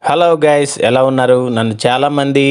hello guys ఎలా ఉన్నారు నన్ను చాలామంది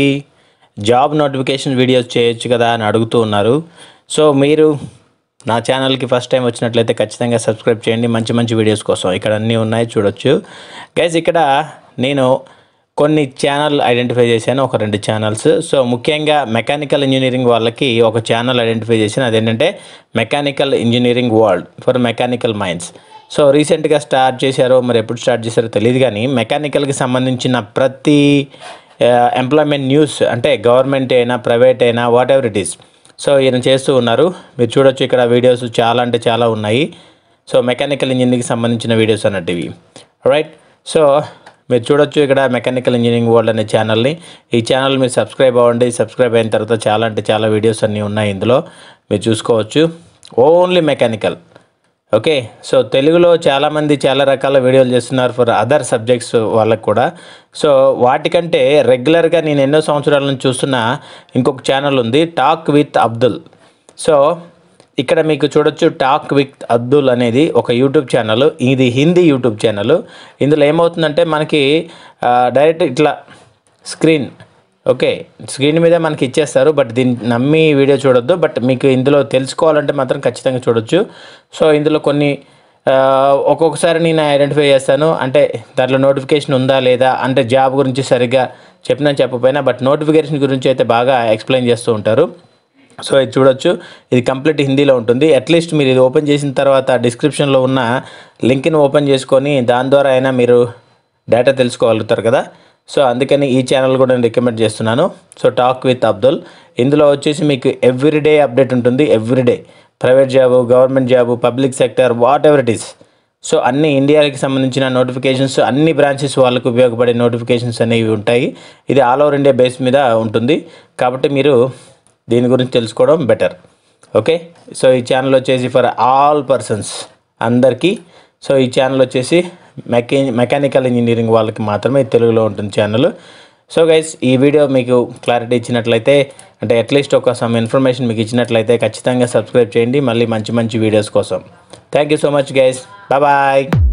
జాబ్ నోటిఫికేషన్ వీడియోస్ చేయొచ్చు కదా అని అడుగుతూ ఉన్నారు సో మీరు నా ఛానల్కి ఫస్ట్ టైం వచ్చినట్లయితే ఖచ్చితంగా సబ్స్క్రైబ్ చేయండి మంచి మంచి వీడియోస్ కోసం ఇక్కడ అన్నీ ఉన్నాయి చూడొచ్చు గైస్ ఇక్కడ నేను కొన్ని ఛానల్ ఐడెంటిఫై చేశాను ఒక రెండు ఛానల్స్ సో ముఖ్యంగా మెకానికల్ ఇంజనీరింగ్ వాళ్ళకి ఒక ఛానల్ ఐడెంటిఫై చేశాను అదేంటంటే mechanical engineering world for mechanical minds so రీసెంట్గా స్టార్ట్ చేశారో మరి ఎప్పుడు స్టార్ట్ చేశారో తెలియదు కానీ మెకానికల్కి సంబంధించిన ప్రతి ఎంప్లాయ్మెంట్ న్యూస్ అంటే గవర్నమెంట్ అయినా ప్రైవేట్ అయినా whatever it is so ఈయన చేస్తూ ఉన్నారు మీరు చూడొచ్చు ఇక్కడ వీడియోస్ చాలా అంటే చాలా ఉన్నాయి సో మెకానికల్ ఇంజనీరింగ్కి సంబంధించిన వీడియోస్ అన్నట్టు ఇవి రైట్ సో మీరు చూడొచ్చు ఇక్కడ మెకానికల్ ఇంజనీరింగ్ వరల్డ్ అనే ఛానల్ని ఈ ఛానల్ మీరు సబ్స్క్రైబ్ అవ్వండి సబ్స్క్రైబ్ అయిన తర్వాత చాలా అంటే చాలా వీడియోస్ అన్నీ ఉన్నాయి ఇందులో మీరు చూసుకోవచ్చు ఓన్లీ మెకానికల్ ఓకే సో తెలుగులో చాలామంది చాలా రకాల వీడియోలు చేస్తున్నారు ఫర్ అదర్ సబ్జెక్ట్స్ వాళ్ళకు కూడా సో వాటికంటే రెగ్యులర్గా నేను ఎన్నో సంవత్సరాల నుంచి చూస్తున్న ఇంకొక ఛానల్ ఉంది టాక్ విత్ అబ్దుల్ సో ఇక్కడ మీకు చూడొచ్చు టాక్ విత్ అబ్దుల్ అనేది ఒక యూట్యూబ్ ఛానల్ ఇది హిందీ యూట్యూబ్ ఛానల్ ఇందులో ఏమవుతుందంటే మనకి ఆ, డైరెక్ట్ ఇట్లా స్క్రీన్ ఓకే స్క్రీన్ మీద మనకి ఇచ్చేస్తారు బట్ దీన్ని నమ్మి వీడియో చూడొద్దు బట్ మీకు ఇందులో తెలుసుకోవాలంటే మాత్రం ఖచ్చితంగా చూడొచ్చు సో ఇందులో కొన్ని ఆ, ఒక్కొక్కసారి నేను ఐడెంటిఫై చేస్తాను అంటే దాంట్లో నోటిఫికేషన్ ఉందా లేదా అంటే జాబ్ గురించి సరిగ్గా చెప్పినా చెప్పకపోయినా బట్ నోటిఫికేషన్ గురించి అయితే బాగా ఎక్స్ప్లెయిన్ చేస్తూ ఉంటారు సో ఇది చూడొచ్చు ఇది కంప్లీట్ హిందీలో ఉంటుంది అట్లీస్ట్ మీరు ఇది ఓపెన్ చేసిన తర్వాత డిస్క్రిప్షన్లో ఉన్న లింక్ని ఓపెన్ చేసుకొని దాని ద్వారా అయినా మీరు డేటా తెలుసుకోగలుగుతారు కదా సో అందుకని ఈ ఛానల్ కూడా నేను రికమెండ్ చేస్తున్నాను సో టాక్ విత్ అబ్దుల్ ఇందులో వచ్చేసి మీకు ఎవ్రీడే అప్డేట్ ఉంటుంది everyday private job government job public sector whatever it is so అన్ని ఇండియాకి సంబంధించిన నోటిఫికేషన్స్ అన్ని బ్రాంచెస్ వాళ్ళకు ఉపయోగపడే నోటిఫికేషన్స్ అనేవి ఉంటాయి ఇది ఆల్ ఓవర్ ఇండియా బేస్ మీద ఉంటుంది కాబట్టి మీరు దీని గురించి తెలుసుకోవడం బెటర్ ఓకే సో ఈ ఛానల్ వచ్చేసి ఫర్ ఆల్ పర్సన్స్ అందరికీ సో ఈ ఛానల్ వచ్చేసి మెకా మెకానికల్ ఇంజనీరింగ్ వాళ్ళకి మాత్రమే ఇది తెలుగులో ఉంటుంది ఛానల్ సో గైస్ ఈ వీడియో మీకు క్లారిటీ ఇచ్చినట్లయితే అంటే అట్లీస్ట్ ఒక సమ్ ఇన్ఫర్మేషన్ మీకు ఇచ్చినట్లయితే ఖచ్చితంగా సబ్స్క్రైబ్ చేయండి మళ్ళీ మంచి మంచి వీడియోస్ కోసం thank you so much guys bye